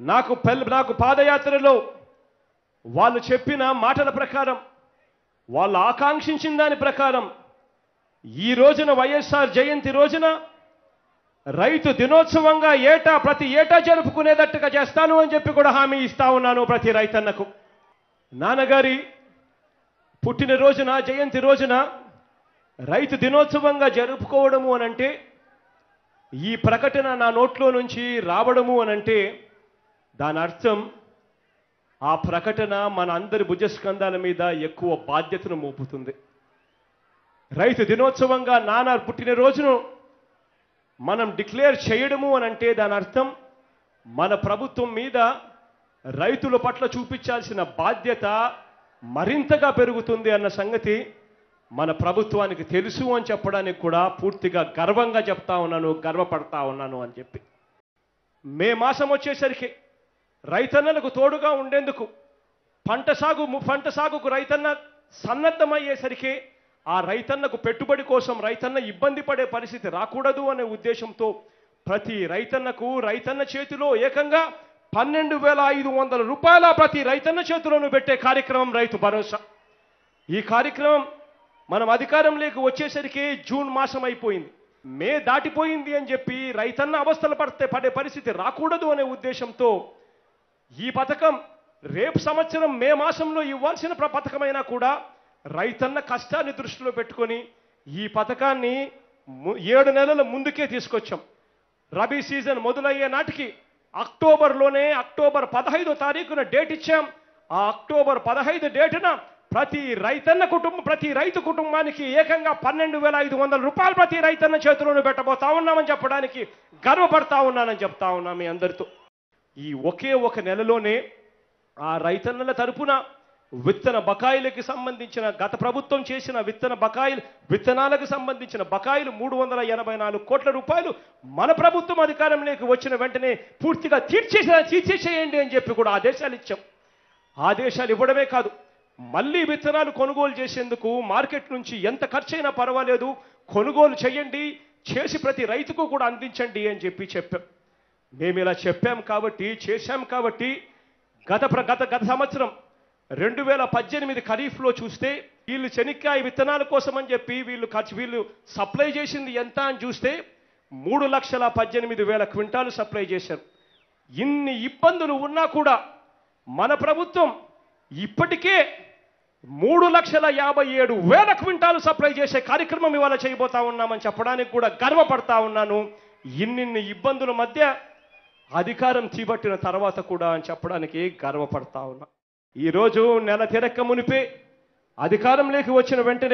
నాకు పెల్ నాకు పాదయాత్రలో వాళ్ళు చెప్పిన మాటల ప్రకారం వాళ్ళు ఆకాంక్షించిన దాని ప్రకారం ఈ రోజున వైఎస్ఆర్ జయంతి రోజున రైతు దినోత్సవంగా ఏటా ప్రతి ఏటా జరుపుకునేటట్టుగా చేస్తాను అని చెప్పి కూడా హామీ ఇస్తా ఉన్నాను ప్రతి రైతన్నకు నాన్నగారి పుట్టినరోజున జయంతి రోజున రైతు దినోత్సవంగా జరుపుకోవడము అనంటే ఈ ప్రకటన నా నోట్లో నుంచి రావడము అనంటే దాని అర్థం ఆ ప్రకటన మన అందరి భుజస్కంధాల మీద ఎక్కువ బాధ్యతను మోపుతుంది రైతు దినోత్సవంగా నాన్న పుట్టినరోజును మనం డిక్లేర్ చేయడము అని అంటే దాని అర్థం మన ప్రభుత్వం మీద రైతుల పట్ల చూపించాల్సిన బాధ్యత మరింతగా పెరుగుతుంది అన్న సంగతి మన ప్రభుత్వానికి తెలుసు అని చెప్పడానికి కూడా పూర్తిగా గర్వంగా చెప్తా ఉన్నాను గర్వపడతా ఉన్నాను అని చెప్పి మే మాసం వచ్చేసరికి రైతన్నలకు తోడుగా ఉండేందుకు పంట సాగు పంట సాగుకు రైతన్న సన్నద్ధమయ్యేసరికి ఆ రైతన్నకు పెట్టుబడి కోసం రైతన్న ఇబ్బంది పడే పరిస్థితి రాకూడదు అనే ఉద్దేశంతో ప్రతి రైతన్నకు రైతన్న చేతిలో ఏకంగా పన్నెండు వేల ఐదు వందల రూపాయల ప్రతి రైతన్న చేతిలోనూ పెట్టే కార్యక్రమం రైతు భరోసా ఈ కార్యక్రమం మనం అధికారంలోకి వచ్చేసరికి జూన్ మాసం అయిపోయింది మే దాటిపోయింది అని చెప్పి రైతన్న అవస్థలు పడితే పడే పరిస్థితి రాకూడదు అనే ఉద్దేశంతో ఈ పథకం రేపు సంవత్సరం మే మాసంలో ఇవ్వాల్సిన ప్ర- పథకమైనా కూడా రైతన్న కష్టాన్ని దృష్టిలో పెట్టుకొని ఈ పథకాన్ని ము- ఏడు నెలల ముందుకే తీసుకొచ్చాం రబీ సీజన్ మొదలయ్యే నాటికి అక్టోబర్లోనే అక్టోబర్ పదహైదో తారీఖున డేట్ ఇచ్చాం ఆ అక్టోబర్ పదహైదు డేటున ప్రతి రైతన్న కుటుంబం ప్రతి రైతు కుటుంబానికి ఏకంగా పన్నెండు వేల ఐదు వందల రూపాయలు ప్రతి రైతన్న చేతిలోనే పెట్టబోతా ఉన్నామని చెప్పడానికి గర్వపడతా ఉన్నానని చెప్తా ఉన్నా మీ అందరితో ఈ ఒకే ఒక నెలలోనే ఆ రైతన్నల తరపున విత్తన బకాయిలకి సంబంధించిన గత ప్రభుత్వం చేసిన విత్తన బకాయిలు విత్తనాలకు సంబంధించిన బకాయిలు మూడు వందల ఎనభై నాలుగు కోట్ల రూపాయలు మన ప్రభుత్వం అధికారంలోకి వచ్చిన వెంటనే పూర్తిగా తీర్చేసే తీర్చేసేయండి అని చెప్పి కూడా ఆదేశాలు ఇచ్చాం ఆదేశాలు ఇవ్వడమే కాదు మళ్ళీ విత్తనాలు కొనుగోలు చేసేందుకు మార్కెట్ నుంచి ఎంత ఖర్చైనా పర్వాలేదు కొనుగోలు చేయండి చేసి ప్రతి రైతుకు కూడా అందించండి అని చెప్పి చెప్పాం మేము ఇలా చెప్పాం కాబట్టి చేశాం కాబట్టి గత ప్ర గత గత సంవత్సరం రెండు వేల పద్దెనిమిది ఖరీఫ్లో చూస్తే వీళ్ళు శనిక్కాయ విత్తనాల కోసం అని చెప్పి వీళ్ళు ఖర్చు వీళ్ళు సప్లై చేసింది ఎంత అని చూస్తే మూడు లక్షల పద్దెనిమిది వేల క్వింటాలు సప్లై చేశారు ఇన్ని ఇబ్బందులు ఉన్నా కూడా మన ప్రభుత్వం ఇప్పటికే మూడు లక్షల యాభై ఏడు వేల క్వింటాలు సప్లై చేసే కార్యక్రమం ఇవాళ చేయబోతా ఉన్నామని చెప్పడానికి కూడా గర్వపడతా ఉన్నాను ఇన్నిన్ని ఇబ్బందుల మధ్య అధికారం చేపట్టిన తర్వాత కూడా అని చెప్పడానికి గర్వపడతా ఉన్నా ఈరోజు నెల తిరక్క మునిపే అధికారంలోకి వచ్చిన వెంటనే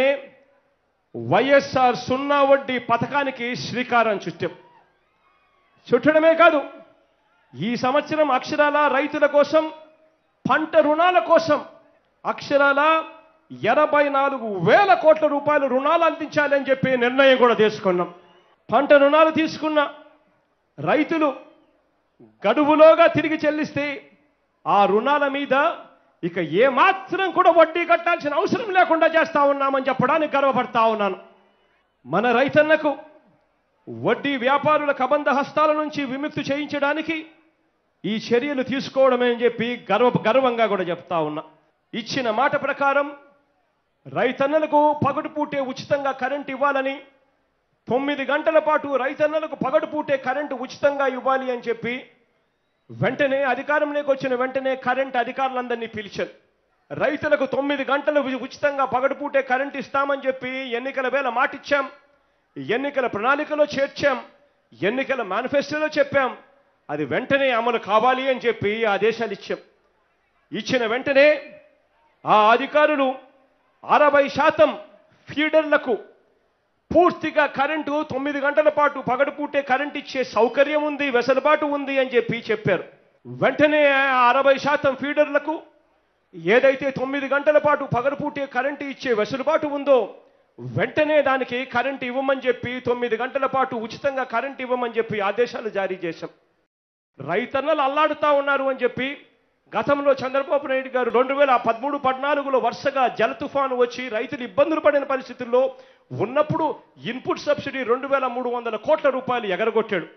వైఎస్ఆర్ సున్నా వడ్డీ పథకానికి శ్రీకారం చుట్టాం చుట్టడమే కాదు ఈ సంవత్సరం అక్షరాల రైతుల కోసం పంట రుణాల కోసం అక్షరాల ఎనభై నాలుగు వేల కోట్ల రూపాయలు రుణాలు అందించాలని చెప్పి నిర్ణయం కూడా తీసుకున్నాం పంట రుణాలు తీసుకున్న రైతులు గడువులోగా తిరిగి చెల్లిస్తే ఆ రుణాల మీద ఇక ఏమాత్రం కూడా వడ్డీ కట్టాల్సిన అవసరం లేకుండా చేస్తా ఉన్నామని చెప్పడానికి గర్వపడతా ఉన్నాను మన రైతన్నకు వడ్డీ వ్యాపారుల కబంధ హస్తాల నుంచి విముక్తి చేయించడానికి ఈ చర్యలు తీసుకోవడమే అని చెప్పి గర్వ గర్వంగా కూడా చెప్తా ఉన్నా ఇచ్చిన మాట ప్రకారం రైతన్నలకు పగటిపూటే ఉచితంగా కరెంట్ ఇవ్వాలని తొమ్మిది గంటల పాటు రైతన్నలకు పగటిపూటే కరెంటు ఉచితంగా ఇవ్వాలి అని చెప్పి వెంటనే అధికారంలోకి వచ్చిన వెంటనే కరెంట్ అధికారులందరినీ పిలిచారు రైతులకు తొమ్మిది గంటలు ఉ- ఉచితంగా పగటిపూటే కరెంట్ ఇస్తామని చెప్పి ఎన్నికల వేళ మాటిచ్చాం ఎన్నికల ప్రణాళికలో చేర్చాం ఎన్నికల మేనిఫెస్టోలో చెప్పాం అది వెంటనే అమలు కావాలి అని చెప్పి ఆదేశాలు ఇచ్చాం ఇచ్చిన వెంటనే ఆ అధికారులు అరవై శాతం ఫీడర్లకు పూర్తిగా కరెంటు తొమ్మిది గంటల పాటు పగటిపూటే కరెంట్ ఇచ్చే సౌకర్యం ఉంది వెసులుబాటు ఉంది అని చెప్పి చెప్పారు వెంటనే ఆ అరవై శాతం ఫీడర్లకు ఏదైతే తొమ్మిది గంటల పాటు పగటిపూటే కరెంటు ఇచ్చే వెసులుబాటు ఉందో వెంటనే దానికి కరెంటు ఇవ్వమని చెప్పి తొమ్మిది గంటల పాటు ఉచితంగా కరెంటు ఇవ్వమని చెప్పి ఆదేశాలు జారీ చేశాం రైతన్నలు అల్లాడుతా ఉన్నారు అని చెప్పి గతంలో చంద్రబాబు నాయుడు గారు రెండు వేల పదమూడు పద్నాలుగులో వరుసగా జల తుఫాను వచ్చి రైతులు ఇబ్బందులు పడిన పరిస్థితుల్లో ఉన్నప్పుడు ఇన్పుట్ సబ్సిడీ రెండు వేల మూడు వందల కోట్ల రూపాయలు ఎగరగొట్టాడు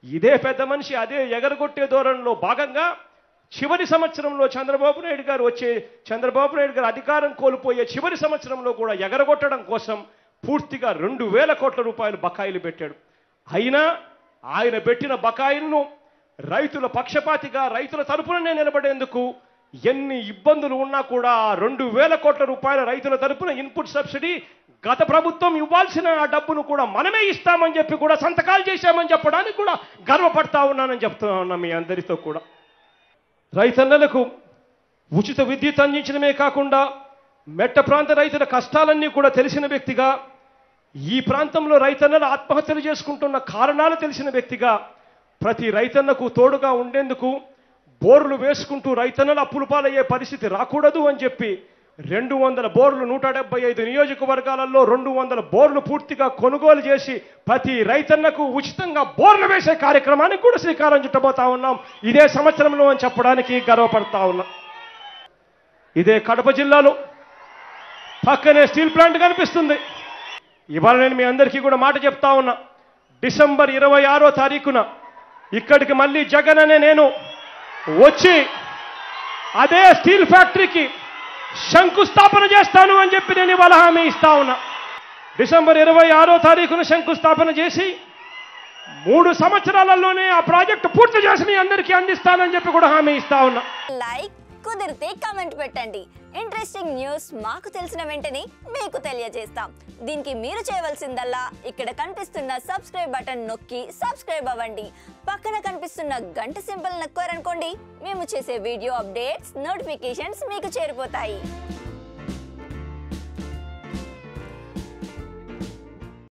ఇదే పెద్ద మనిషి అదే ఎగరగొట్టే ధోరణిలో భాగంగా చివరి సంవత్సరంలో చంద్రబాబు నాయుడు గారు వచ్చే చంద్రబాబు నాయుడు గారు అధికారం కోల్పోయే చివరి సంవత్సరంలో కూడా ఎగరగొట్టడం కోసం పూర్తిగా రెండు వేల కోట్ల రూపాయలు బకాయిలు పెట్టాడు అయినా ఆయన పెట్టిన బకాయిలను రైతుల పక్షపాతిగా రైతుల తరపుననే నిలబడేందుకు ఎన్ని ఇబ్బందులు ఉన్నా కూడా ఆ రెండు వేల కోట్ల రూపాయల రైతుల తరపున ఇన్పుట్ సబ్సిడీ గత ప్రభుత్వం ఇవ్వాల్సిన ఆ డబ్బును కూడా మనమే ఇస్తామని చెప్పి కూడా సంతకాలు చేశామని చెప్పడానికి కూడా గర్వపడతా ఉన్నానని చెప్తున్నా ఉన్నా మీ అందరితో కూడా రైతన్నలకు ఉచిత విద్యుత్ అందించడమే కాకుండా మెట్ట ప్రాంత రైతుల కష్టాలన్నీ కూడా తెలిసిన వ్యక్తిగా ఈ ప్రాంతంలో రైతన్నలు ఆత్మహత్యలు చేసుకుంటున్న కారణాలు తెలిసిన వ్యక్తిగా ప్రతి రైతన్నకు తోడుగా ఉండేందుకు బోర్లు వేసుకుంటూ రైతన్నలు అప్పులు పాలయ్యే పరిస్థితి రాకూడదు అని చెప్పి రెండు వందల బోర్లు నూట డెబ్బై ఐదు నియోజకవర్గాలలో రెండు వందల బోర్లు పూర్తిగా కొనుగోలు చేసి ప్రతి రైతన్నకు ఉచితంగా బోర్లు వేసే కార్యక్రమానికి కూడా శ్రీకారం చుట్టబోతా ఉన్నాం ఇదే సంవత్సరంలో అని చెప్పడానికి గర్వపడతా ఉన్నాం ఇదే కడప జిల్లాలో పక్కనే స్టీల్ ప్లాంట్ కనిపిస్తుంది ఇవాళ నేను మీ అందరికీ కూడా మాట చెప్తా ఉన్నా డిసెంబర్ ఇరవై ఆరో తారీఖున ఇక్కడికి మళ్ళీ జగన్ అనే నేను వచ్చి అదే స్టీల్ ఫ్యాక్టరీకి శంకుస్థాపన చేస్తాను అని చెప్పి నేను ఇవాళ హామీ ఇస్తా ఉన్నా డిసెంబర్ ఇరవై ఆరో తారీఖున శంకుస్థాపన చేసి మూడు సంవత్సరాలలోనే ఆ ప్రాజెక్టు పూర్తి చేసి మీ అందరికీ అందిస్తానని చెప్పి కూడా హామీ ఇస్తా ఉన్నా లైక్ కుదిరితే కమెంట్ పెట్టండి ఇంట్రెస్టింగ్ న్యూస్ మాకు తెలిసిన వెంటనే మీకు తెలియజేస్తాం దీనికి మీరు చేయవలసిందల్లా ఇక్కడ కనిపిస్తున్న సబ్స్క్రైబ్ బటన్ నొక్కి సబ్స్క్రైబ్ అవ్వండి పక్కన కనిపిస్తున్న గంట సింబల్ నొక్కారనుకోండి మేము చేసే వీడియో అప్డేట్స్ నోటిఫికేషన్స్ మీకు చేరిపోతాయి